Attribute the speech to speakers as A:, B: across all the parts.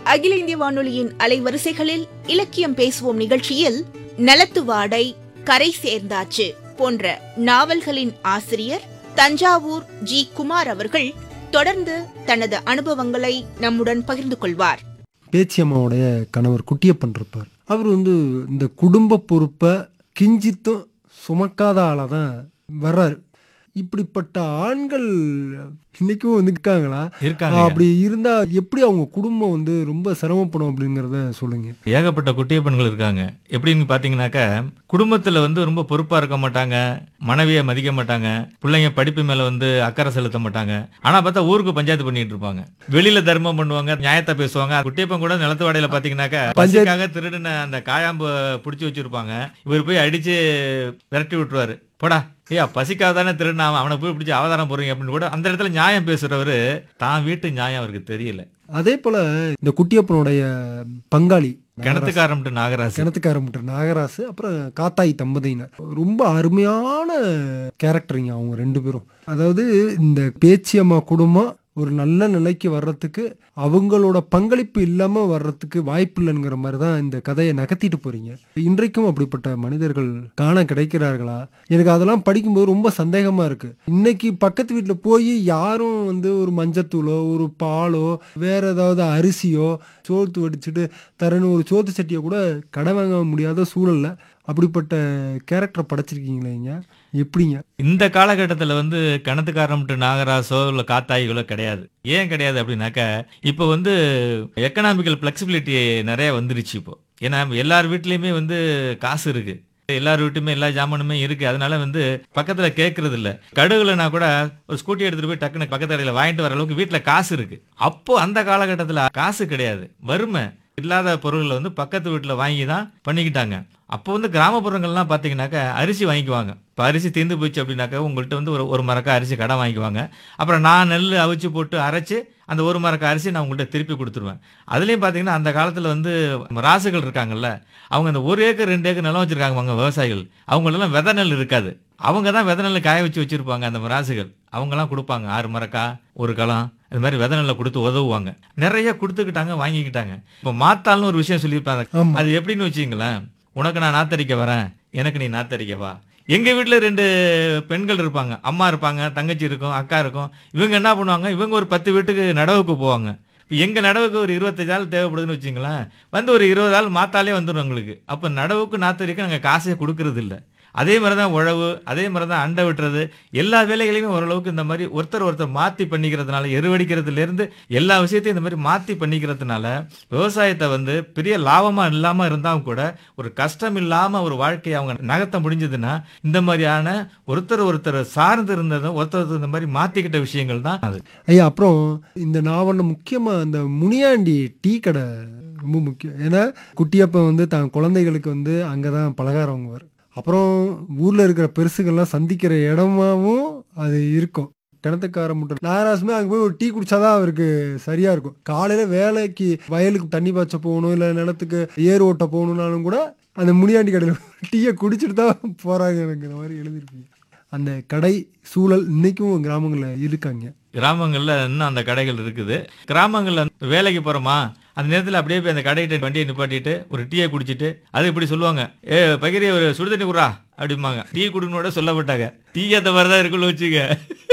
A: அகில இந்திய வானொலியின் அலைவரிசைகளில் இலக்கியம் பேசுவோம் நிகழ்ச்சியில் நலத்து வாடை கரை சேர்ந்தாச்சு போன்ற நாவல்களின் ஆசிரியர் தஞ்சாவூர் ஜி குமார் அவர்கள் தொடர்ந்து தனது அனுபவங்களை நம்முடன் பகிர்ந்து கொள்வார்
B: பேச்சியம்மாவுடைய கணவர் குட்டியப்பன் இருப்பார் அவர் வந்து இந்த குடும்ப பொறுப்பை கிஞ்சித்தும் சுமக்காத ஆளாக தான் வர்றாரு இப்படிப்பட்ட ஆண்கள் இன்னைக்கும் வந்து இருக்காங்களா
C: இருக்காங்க
B: அப்படி இருந்தா எப்படி அவங்க குடும்பம் வந்து ரொம்ப சிரமப்படும் அப்படிங்கிறத சொல்லுங்க
C: ஏகப்பட்ட குட்டியப்பன்கள் இருக்காங்க எப்படின்னு பாத்தீங்கன்னாக்கா குடும்பத்துல வந்து ரொம்ப பொறுப்பா இருக்க மாட்டாங்க மனைவியை மதிக்க மாட்டாங்க பிள்ளைங்க படிப்பு மேல வந்து அக்கறை செலுத்த மாட்டாங்க ஆனா பார்த்தா ஊருக்கு பஞ்சாயத்து பண்ணிட்டு இருப்பாங்க வெளியில தர்மம் பண்ணுவாங்க நியாயத்தை பேசுவாங்க குட்டியப்பன் கூட நிலத்து வாடையில பாத்தீங்கன்னாக்கா பஞ்சாயத்துக்காக திருடின அந்த காயாம்பு பிடிச்சி வச்சிருப்பாங்க இவர் போய் அடிச்சு விரட்டி விட்டுருவாரு போடா ஐயா பசிக்காக தானே திருடினா அவன் அவனை போய் பிடிச்சி அவதாரம் போறீங்க அப்படின்னு கூட அந்த இடத்துல நியாயம் பேசுறவரு தான் வீட்டு நியாயம் அவருக்கு தெரியல
B: அதே போல இந்த குட்டியப்பனுடைய பங்காளி
C: கிணத்துக்காரம்ட்டு நாகராஜ்
B: கிணத்துக்காரம்பிட்ட நாகராசு அப்புறம் காத்தாய் தம்பதியினர் ரொம்ப அருமையான கேரக்டருங்க அவங்க ரெண்டு பேரும் அதாவது இந்த பேச்சியம்மா குடும்பம் ஒரு நல்ல நிலைக்கு வர்றதுக்கு அவங்களோட பங்களிப்பு இல்லாம வர்றதுக்கு வாய்ப்பு இல்லைங்கிற மாதிரி தான் இந்த கதையை நகர்த்திட்டு போறீங்க இன்றைக்கும் அப்படிப்பட்ட மனிதர்கள் காண கிடைக்கிறார்களா எனக்கு அதெல்லாம் படிக்கும்போது ரொம்ப சந்தேகமா இருக்கு இன்னைக்கு பக்கத்து வீட்டில் போய் யாரும் வந்து ஒரு மஞ்சத்தூளோ ஒரு பாலோ வேற ஏதாவது அரிசியோ சோத்து வடிச்சிட்டு தரணும் ஒரு சோத்து சட்டியை கூட கடை வாங்க முடியாத சூழல்ல அப்படிப்பட்ட கேரக்டர் படைச்சிருக்கீங்களேங்க எப்படிங்க
C: இந்த காலகட்டத்தில் வந்து கிணத்துக்காரம்ட்டு நாகராசோ இல்லை காத்தாய்களோ கிடையாது ஏன் கிடையாது அப்படின்னாக்கா இப்போ வந்து எக்கனாமிக்கல் ஃப்ளெக்சிபிலிட்டி நிறைய வந்துருச்சு இப்போ ஏன்னா எல்லார் வீட்லேயுமே வந்து காசு இருக்கு எல்லார் வீட்டுமே எல்லா ஜாமானுமே இருக்கு அதனால வந்து பக்கத்துல கேட்கறது இல்ல கடுகுலனா கூட ஒரு ஸ்கூட்டி எடுத்துட்டு போய் டக்குன்னு பக்கத்து கடையில வாங்கிட்டு வர அளவுக்கு வீட்டுல காசு இருக்கு அப்போ அந்த காலகட்டத்துல காசு கிடையாது வறுமை இல்லாத பொருள்களை வந்து பக்கத்து வீட்டுல வாங்கி தான் பண்ணிக்கிட்டாங்க அப்போ வந்து கிராமப்புறங்கள்லாம் பார்த்தீங்கன்னாக்கா அரிசி வாங்கிக்குவாங்க இப்போ அரிசி தீர்ந்து போச்சு அப்படின்னாக்கா உங்கள்கிட்ட வந்து ஒரு ஒரு மரக்கா அரிசி கடன் வாங்கிக்குவாங்க அப்புறம் நான் நெல் அவிச்சு போட்டு அரைச்சு அந்த ஒரு மரக்கா அரிசி நான் உங்கள்கிட்ட திருப்பி கொடுத்துருவேன் அதுலேயும் பார்த்தீங்கன்னா அந்த காலத்தில் வந்து ராசுகள் இருக்காங்கல்ல அவங்க அந்த ஒரு ஏக்கர் ரெண்டு ஏக்கர் நிலம் வச்சிருக்காங்க அவங்க விவசாயிகள் அவங்களெல்லாம் விதை நெல் இருக்காது அவங்க தான் விதை நெல் காய வச்சு வச்சிருப்பாங்க அந்த ராசுகள் அவங்கெல்லாம் கொடுப்பாங்க ஆறு மரக்கா ஒரு களம் இது மாதிரி விதை நெல்லை கொடுத்து உதவுவாங்க நிறைய கொடுத்துக்கிட்டாங்க வாங்கிக்கிட்டாங்க இப்போ மாத்தாள்னு ஒரு விஷயம் சொல்லியிருப்பாங்க
B: ஆமா
C: அது எப்படின்னு வச்சுங்களேன் உனக்கு நான் நாத்தரிக்க வரேன் எனக்கு நீ நாத்தரிக்க வா எங்க வீட்ல ரெண்டு பெண்கள் இருப்பாங்க அம்மா இருப்பாங்க தங்கச்சி இருக்கும் அக்கா இருக்கும் இவங்க என்ன பண்ணுவாங்க இவங்க ஒரு பத்து வீட்டுக்கு நடவுக்கு போவாங்க இப்ப எங்க நடவுக்கு ஒரு இருபத்தஞ்சு ஆள் தேவைப்படுதுன்னு வச்சுங்களேன் வந்து ஒரு இருபது ஆள் மாத்தாலே வந்துடும் உங்களுக்கு அப்ப நடவுக்கு நாத்தரிக்க நாங்க காசே கொடுக்கறது இல்ல அதே மாதிரி தான் உழவு அதே மாதிரி தான் அண்டை விட்டுறது எல்லா வேலைகளையுமே ஓரளவுக்கு இந்த மாதிரி ஒருத்தர் ஒருத்தர் மாற்றி பண்ணிக்கிறதுனால எருவடிக்கிறதுலேருந்து எல்லா விஷயத்தையும் இந்த மாதிரி மாற்றி பண்ணிக்கிறதுனால விவசாயத்தை வந்து பெரிய லாபமாக இல்லாமல் இருந்தாலும் கூட ஒரு கஷ்டம் இல்லாமல் ஒரு வாழ்க்கையை அவங்க நகர்த்த முடிஞ்சதுன்னா இந்த மாதிரியான ஒருத்தர் ஒருத்தர் சார்ந்து இருந்ததும் ஒருத்தர் ஒருத்தர் இந்த மாதிரி மாற்றிக்கிட்ட விஷயங்கள் தான் அது
B: ஐயா அப்புறம் இந்த நாவலில் முக்கியமாக அந்த முனியாண்டி டீ கடை ரொம்ப முக்கியம் ஏன்னா குட்டியப்பன் வந்து தான் குழந்தைகளுக்கு வந்து அங்கே தான் பலகாரம் வாங்குவார் அப்புறம் ஊரில் இருக்கிற பெருசுகள்லாம் சந்திக்கிற இடமாவும் அது இருக்கும் கிணத்துக்கார முட்டை நாகராசுமே அங்கே போய் ஒரு டீ குடிச்சாதான் அவருக்கு சரியா இருக்கும் காலையில வேலைக்கு வயலுக்கு தண்ணி பாய்ச்ச போகணும் இல்லை நிலத்துக்கு ஏர் ஓட்ட போகணும்னாலும் கூட அந்த முனியாண்டி கடையில் டீயை குடிச்சிட்டு தான் போறாங்கிற மாதிரி எழுதிருப்பீங்க அந்த கடை சூழல் இன்னைக்கும் கிராமங்களில் இருக்காங்க
C: கிராமங்கள்ல இன்னும் அந்த கடைகள் இருக்குது கிராமங்கள்ல வேலைக்கு போறோமா அந்த நேரத்தில் அப்படியே போய் அந்த கடைகிட்ட வண்டியை நிப்பாட்டிட்டு ஒரு டீயை குடிச்சிட்டு அது இப்படி சொல்லுவாங்க ஏ பகிரி ஒரு சுடுதண்ணி குறா அப்படிம்பாங்க டீ குடுக்கணும் சொல்ல மாட்டாங்க டீ அந்த மாதிரி தான் இருக்குன்னு வச்சுக்க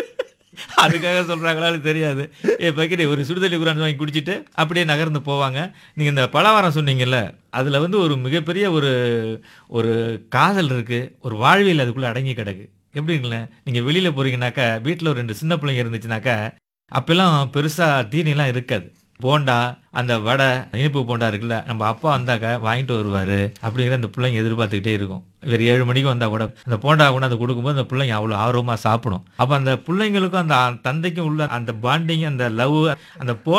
C: அதுக்காக சொல்றாங்களான்னு தெரியாது ஏ பக்கிரி ஒரு சுடுதண்ணி குரான் வாங்கி குடிச்சிட்டு அப்படியே நகர்ந்து போவாங்க நீங்க இந்த பலவாரம் சொன்னீங்கல்ல அதுல வந்து ஒரு மிகப்பெரிய ஒரு ஒரு காதல் இருக்கு ஒரு வாழ்வியல் அதுக்குள்ள அடங்கி கிடக்கு எப்படிங்களேன் நீங்க வெளியில போறீங்கன்னாக்கா வீட்டுல ஒரு ரெண்டு சின்ன பிள்ளைங்க இருந்துச்சுனாக்கா அப்பெல்லாம் பெருசா தீனிலாம் இருக்காது போண்டா அந்த வடை இனிப்பு போண்டா இருக்குல்ல நம்ம அப்பா வந்தாக்க வாங்கிட்டு வருவாரு அப்படிங்கிற அந்த பிள்ளைங்க எதிர்பார்த்துக்கிட்டே இருக்கும் இவர் ஏழு மணிக்கு வந்தா கூட அந்த போண்டா கொண்டாந்து கொடுக்கும்போது அந்த பிள்ளைங்க அவ்வளோ ஆர்வமா சாப்பிடும் அப்ப அந்த பிள்ளைங்களுக்கும் அந்த தந்தைக்கும் உள்ள அந்த பாண்டிங் அந்த லவ் அந்த போ